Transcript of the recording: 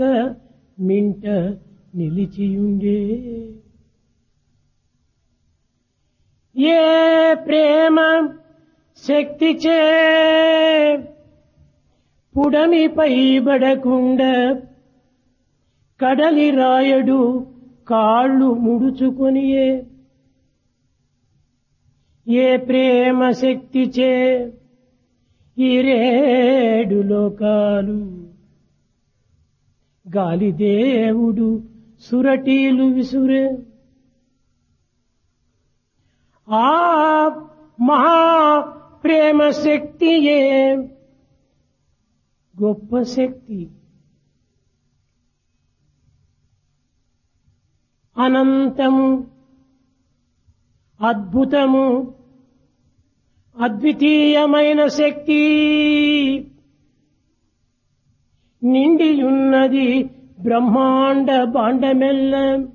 మింట నిలిచియుండే ఏ ప్రేమ శక్తిచే పుడమిపై బడకుండ కడలి రాయడు కాళ్ళు ముడుచుకొనియే ఏ ప్రేమ శక్తిచే ఈ రేడు లోకాలు గాలిదేవుడు సురటీలు విసురే ఆ మహా ప్రేమ శక్తియే గొప్ప శక్తి అనంతము అద్భుతము అద్వితీయమైన శక్తి నిండియున్నది బ్రహ్మాండ బాండమెల్ల